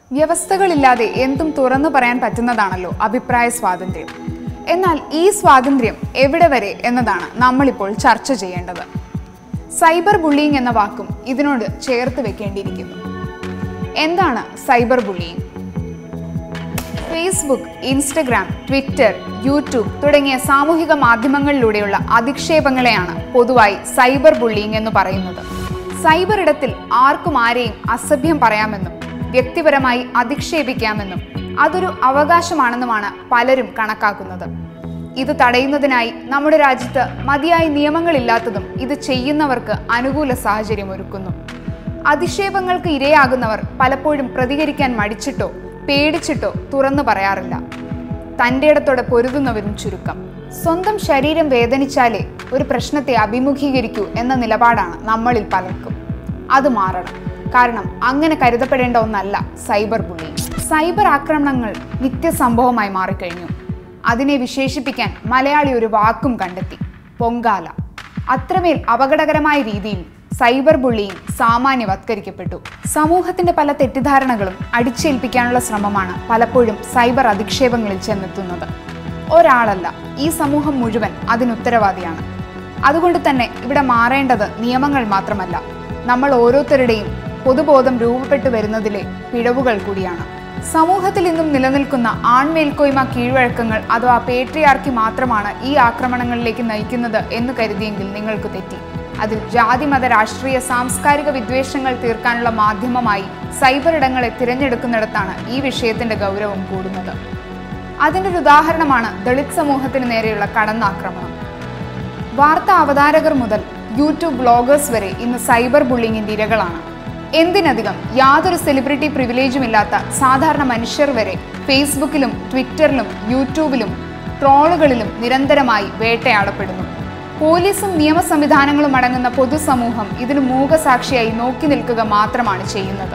വ്യവസ്ഥകളില്ലാതെ എന്തും തുറന്നു പറയാൻ പറ്റുന്നതാണല്ലോ അഭിപ്രായ സ്വാതന്ത്ര്യം എന്നാൽ ഈ സ്വാതന്ത്ര്യം എവിടെ വരെ എന്നതാണ് നമ്മളിപ്പോൾ ചർച്ച ചെയ്യേണ്ടത് സൈബർ ബുള്ളിയിങ് എന്ന വാക്കും ഇതിനോട് ചേർത്ത് വെക്കേണ്ടിയിരിക്കുന്നു എന്താണ് cyber bullying Facebook Instagram Twitter YouTube തുടങ്ങിയ സാമൂഹിക മാധ്യമങ്ങളിലൂടെയുള്ള അധിക്ഷേപങ്ങളെയാണ് പൊതുവായി സൈബർ ബുള്ളിയിങ് എന്ന് പറയുന്നത് സൈബർ ഇടത്തിൽ ആർക്കും ആരെയും അസഭ്യം പറയാമെന്നും വ്യക്തിപരമായി അധിക്ഷേപിക്കാമെന്നും അതൊരു അവകാശമാണെന്നുമാണ് പലരും കണക്കാക്കുന്നത് ഇത് തടയുന്നതിനായി നമ്മുടെ രാജ്യത്ത് മതിയായ നിയമങ്ങളില്ലാത്തതും ഇത് ചെയ്യുന്നവർക്ക് അനുകൂല സാഹചര്യം ഒരുക്കുന്നു അധിക്ഷേപങ്ങൾക്ക് ഇരയാകുന്നവർ പലപ്പോഴും പ്രതികരിക്കാൻ മടിച്ചിട്ടോ പേടിച്ചിട്ടോ തുറന്നു പറയാറില്ല തൻ്റെ ഇടത്തോടെ പൊരുതുന്നവരും ചുരുക്കം സ്വന്തം ശരീരം വേദനിച്ചാലേ ഒരു പ്രശ്നത്തെ അഭിമുഖീകരിക്കൂ എന്ന നിലപാടാണ് നമ്മളിൽ പലർക്കും അത് മാറണം കാരണം അങ്ങനെ കരുതപ്പെടേണ്ട ഒന്നല്ല സൈബർ ബുള്ളിങ് സൈബർ ആക്രമണങ്ങൾ നിത്യസംഭവമായി മാറിക്കഴിഞ്ഞു അതിനെ വിശേഷിപ്പിക്കാൻ മലയാളി ഒരു വാക്കും കണ്ടെത്തി പൊങ്കാല അത്രമേൽ അപകടകരമായ രീതിയിൽ സൈബർ ബുള്ളിയിങ് സാമാന്യവത്കരിക്കപ്പെട്ടു സമൂഹത്തിന്റെ പല തെറ്റിദ്ധാരണകളും അടിച്ചേൽപ്പിക്കാനുള്ള ശ്രമമാണ് പലപ്പോഴും സൈബർ അധിക്ഷേപങ്ങളിൽ ചെന്നെത്തുന്നത് ഒരാളല്ല ഈ സമൂഹം മുഴുവൻ അതിനുത്തരവാദിയാണ് അതുകൊണ്ട് തന്നെ ഇവിടെ മാറേണ്ടത് നിയമങ്ങൾ മാത്രമല്ല നമ്മൾ ഓരോരുത്തരുടെയും പൊതുബോധം രൂപപ്പെട്ടു വരുന്നതിലെ പിഴവുകൾ കൂടിയാണ് സമൂഹത്തിൽ ഇന്നും നിലനിൽക്കുന്ന ആൺമേൽക്കോയ്മ കീഴ്വഴക്കങ്ങൾ അഥവാ പേട്രിയാർക്കി മാത്രമാണ് ഈ ആക്രമണങ്ങളിലേക്ക് നയിക്കുന്നത് എന്ന് കരുതിയെങ്കിൽ നിങ്ങൾക്ക് തെറ്റി അതിൽ ജാതിമത രാഷ്ട്രീയ സാംസ്കാരിക വിദ്വേഷങ്ങൾ തീർക്കാനുള്ള മാധ്യമമായി സൈബർ ഇടങ്ങളെ തിരഞ്ഞെടുക്കുന്നിടത്താണ് ഈ വിഷയത്തിന്റെ ഗൗരവം കൂടുന്നത് അതിൻ്റെ ഒരു ഉദാഹരണമാണ് ദളിത് സമൂഹത്തിന് നേരെയുള്ള കടന്നാക്രമണം വാർത്താ അവതാരകർ മുതൽ യൂട്യൂബ് ബ്ലോഗേഴ്സ് വരെ ഇന്ന് സൈബർ ബുള്ളിങ്ങിന്റെ ഇരകളാണ് എന്തിനധികം യാതൊരു സെലിബ്രിറ്റി പ്രിവിലേജും ഇല്ലാത്ത സാധാരണ മനുഷ്യർ വരെ ഫേസ്ബുക്കിലും ട്വിറ്ററിലും യൂട്യൂബിലും ട്രോളുകളിലും നിരന്തരമായി വേട്ടയാടപ്പെടുന്നു പോലീസും നിയമ സംവിധാനങ്ങളും അടങ്ങുന്ന പൊതുസമൂഹം ഇതിന് മൂകസാക്ഷിയായി നോക്കി നിൽക്കുക മാത്രമാണ് ചെയ്യുന്നത്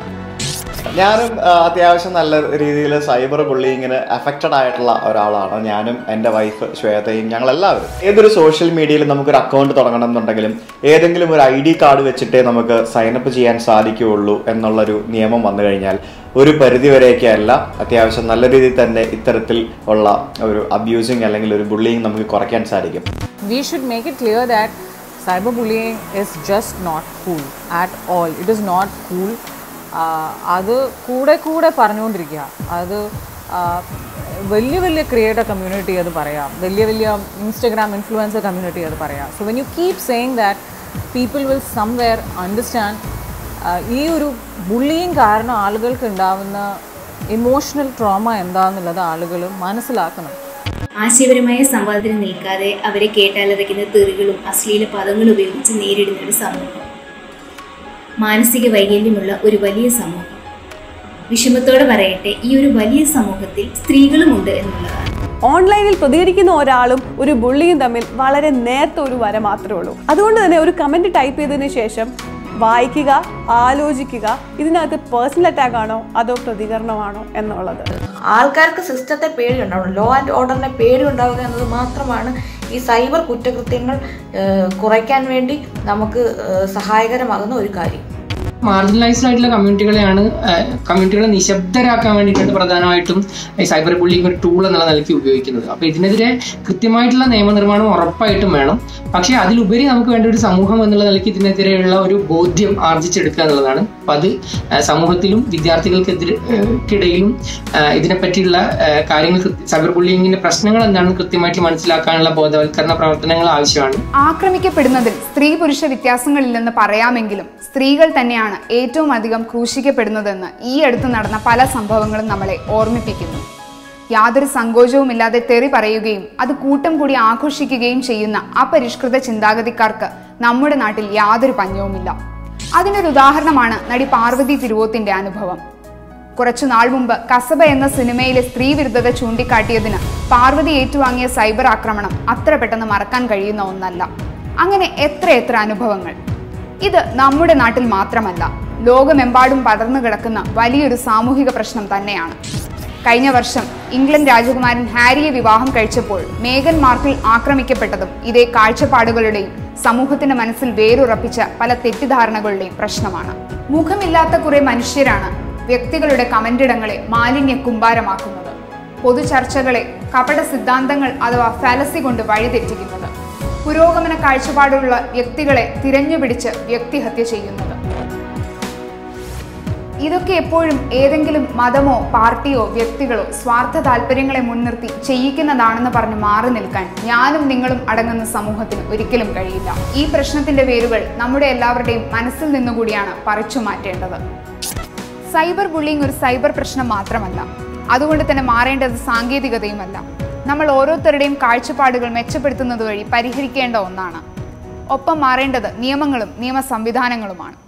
ഞാനും ആ, അത്യാവശ്യം നല്ല രീതിയിൽ സൈബർ ബുള്ളിങ്ങിന് അഫക്റ്റഡ് ആയിട്ടുള്ള ഒരാളാണ് ഞാനും എൻ്റെ വൈഫ് ശ്വേതയും ഞങ്ങളെല്ലാവരും ഏതൊരു സോഷ്യൽ മീഡിയയിൽ നമുക്കൊരു അക്കൗണ്ട് തുടങ്ങണം എന്നുണ്ടെങ്കിലും ഏതെങ്കിലും ഒരു ഐ ഡി കാർഡ് വെച്ചിട്ടേ നമുക്ക് സൈനപ്പ് ചെയ്യാൻ സാധിക്കുകയുള്ളൂ എന്നുള്ളൊരു നിയമം വന്നു കഴിഞ്ഞാൽ ഒരു പരിധിവരെയൊക്കെ അല്ല അത്യാവശ്യം നല്ല രീതിയിൽ തന്നെ ഇത്തരത്തിൽ ഉള്ള ഒരു അബ്യൂസിങ് അല്ലെങ്കിൽ ഒരു ബുള്ളിങ് നമുക്ക് കുറയ്ക്കാൻ സാധിക്കും we should make it clear that cyberbullying is just not cool at all. It is not cool. ആഹ് അത് കൂടെ കൂടെ പറഞ്ഞുകൊണ്ടിരിക്കുക അത് ആഹ് വലിയ വലിയ ക്രിയേറ്റർ കമ്മ്യൂണിറ്റി അത് പറയാം വലിയ വലിയ ഇൻസ്റ്റഗ്രാം ഇൻഫ്ലുവൻസർ കമ്മ്യൂണിറ്റി അത് പറയാം so when you keep saying that people will somewhere understand ഈ ഒരു ബുള്ളിയും കാരണം ആളുകൾക്ക് ഉണ്ടാവുന്ന ഇമോഷണൽ ട്രോമ എന്താണെന്നുള്ളത് ആളുകൾ മനസ്സിലാക്കണം ആശയപരമായ സംവാദത്തിന് നിൽക്കാതെ അവരെ കേട്ടാലറിക്കുന്ന തെറികളും അശ്ലീല പദങ്ങളും ഉപയോഗിച്ച് നേരിടുന്ന ഒരു സമൂഹം മാനസിക വൈകല്യമുള്ള ഒരു വലിയ സമൂഹം വിഷമത്തോടെ പറയട്ടെ ഈ ഒരു വലിയ സമൂഹത്തിൽ സ്ത്രീകളുമുണ്ട് എന്നുള്ളതാണ് ഓൺലൈനിൽ പ്രതികരിക്കുന്ന ഒരാളും ഒരു ബുള്ളിയും തമ്മിൽ വളരെ നേർത്ത ഒരു വര മാത്രമേ ഉള്ളൂ അതുകൊണ്ട് തന്നെ ഒരു കമൻറ്റ് ടൈപ്പ് ചെയ്തതിന് ശേഷം വായിക്കുക ആലോചിക്കുക ഇതിനകത്ത് പേഴ്സണൽ അറ്റാക്ക് ആണോ അതോ പ്രതികരണമാണോ എന്നുള്ളത് ആൾക്കാർക്ക് സിസ്റ്റത്തെ പേടി ഉണ്ടാവണം ലോ ആൻഡ് ഓർഡറിനെ പേടി ഉണ്ടാവുക എന്നത് മാത്രമാണ് ഈ സൈബർ കുറ്റകൃത്യങ്ങൾ ഏഹ്, കുറയ്ക്കാൻ വേണ്ടി നമുക്ക് ഏഹ്, സഹായകരമാകുന്ന ഒരു കാര്യം മാർജിനലൈസ്ഡ് ആയിട്ടുള്ള കമ്മ്യൂണിറ്റികളെയാണ് കമ്മ്യൂണിറ്റികളെ നിശബ്ദരാക്കാൻ വേണ്ടിയിട്ടാണ് പ്രധാനമായിട്ടും ഈ സൈബർ ബുള്ളിംഗ് ഒരു ടൂൾ എന്നുള്ള നിലയ്ക്ക് ഉപയോഗിക്കുന്നത് അപ്പോൾ ഇതിനെതിരെ കൃത്യമായിട്ടുള്ള നിയമനിർമ്മാണം ഉറപ്പായിട്ടും വേണം പക്ഷേ അതിലുപരി നമുക്ക് വേണ്ട ഒരു സമൂഹം എന്നുള്ള നിലയ്ക്ക് ഇതിനെതിരെയുള്ള ഒരു ബോധ്യം ആർജിച്ചെടുക്കുക എന്നുള്ളതാണ് അപ്പം അത് ആ, സമൂഹത്തിലും വിദ്യാർത്ഥികൾക്കെതിരെ ക്കിടയിലും ആ, ഇതിനെപ്പറ്റിയുള്ള ആ, കാര്യങ്ങൾ കൃത്യ- സൈബർ ബുള്ളിങ്ങിന്റെ പ്രശ്നങ്ങൾ എന്താണെന്ന് കൃത്യമായിട്ട് മനസ്സിലാക്കാനുള്ള ബോധവൽക്കരണ പ്രവർത്തനങ്ങൾ ആവശ്യമാണ് ആക്രമിക്കപ്പെടുന്നതിൽ സ്ത്രീ പുരുഷ വ്യത്യാസങ്ങളില്ലെന്ന് പറയാമെങ്കിലും സ്ത്രീകൾ തന്നെയാണ് ഏറ്റവും അധികം ക്രൂശിക്കപ്പെടുന്നതെന്ന് ഈ അടുത്ത് നടന്ന പല സംഭവങ്ങളും നമ്മളെ ഓർമ്മിപ്പിക്കുന്നു യാതൊരു സങ്കോചവുമില്ലാതെ തെറി പറയുകയും അത് കൂട്ടം കൂടി ആഘോഷിക്കുകയും ചെയ്യുന്ന അപരിഷ്കൃത ചിന്താഗതിക്കാർക്ക് നമ്മുടെ നാട്ടിൽ യാതൊരു പഞ്ഞവുമില്ല അതിനൊരു ഉദാഹരണമാണ് നടി പാർവതി തിരുവോത്തിന്റെ അനുഭവം കുറച്ചു നാൾ മുമ്പ് കസബ എന്ന സിനിമയിലെ സ്ത്രീ വിരുദ്ധത ചൂണ്ടിക്കാട്ടിയതിന് പാർവതി ഏറ്റുവാങ്ങിയ സൈബർ ആക്രമണം അത്ര പെട്ടെന്ന് മറക്കാൻ കഴിയുന്ന ഒന്നല്ല അങ്ങനെ എത്ര എത്ര അനുഭവങ്ങൾ ഇത് നമ്മുടെ നാട്ടിൽ മാത്രമല്ല ലോകമെമ്പാടും പടർന്നു കിടക്കുന്ന വലിയൊരു സാമൂഹിക പ്രശ്നം തന്നെയാണ് കഴിഞ്ഞ വർഷം ഇംഗ്ലണ്ട് രാജകുമാരൻ ഹാരിയെ വിവാഹം കഴിച്ചപ്പോൾ മേഗൻ മാർക്കിൾ ആക്രമിക്കപ്പെട്ടതും ഇതേ കാഴ്ചപ്പാടുകളുടെയും സമൂഹത്തിന്റെ മനസ്സിൽ വേരുറപ്പിച്ച പല തെറ്റിദ്ധാരണകളുടെയും പ്രശ്നമാണ് മുഖമില്ലാത്ത കുറെ മനുഷ്യരാണ് വ്യക്തികളുടെ കമന്റിടങ്ങളെ മാലിന്യ കുമ്പാരമാക്കുന്നത് പൊതുചർച്ചകളെ കപട സിദ്ധാന്തങ്ങൾ അഥവാ ഫാലസി കൊണ്ട് വഴിതെറ്റിക്കുന്നത് പുരോഗമന കാഴ്ചപ്പാടുള്ള വ്യക്തികളെ തിരഞ്ഞുപിടിച്ച് വ്യക്തിഹത്യ ചെയ്യുന്നത് ഇതൊക്കെ എപ്പോഴും ഏതെങ്കിലും മതമോ പാർട്ടിയോ വ്യക്തികളോ സ്വാർത്ഥ താല്പര്യങ്ങളെ മുൻനിർത്തി ചെയ്യിക്കുന്നതാണെന്ന് പറഞ്ഞ് മാറി നിൽക്കാൻ ഞാനും നിങ്ങളും അടങ്ങുന്ന സമൂഹത്തിന് ഒരിക്കലും കഴിയില്ല ഈ പ്രശ്നത്തിന്റെ വേരുകൾ നമ്മുടെ എല്ലാവരുടെയും മനസ്സിൽ നിന്നുകൂടിയാണ് പറിച്ചു മാറ്റേണ്ടത് സൈബർ ബുള്ളിംഗ് ഒരു സൈബർ പ്രശ്നം മാത്രമല്ല അതുകൊണ്ട് തന്നെ മാറേണ്ടത് സാങ്കേതികതയുമല്ല നമ്മൾ ഓരോരുത്തരുടെയും കാഴ്ചപ്പാടുകൾ മെച്ചപ്പെടുത്തുന്നത് വഴി പരിഹരിക്കേണ്ട ഒന്നാണ് ഒപ്പം മാറേണ്ടത് നിയമങ്ങളും നിയമ സംവിധാനങ്ങളുമാണ്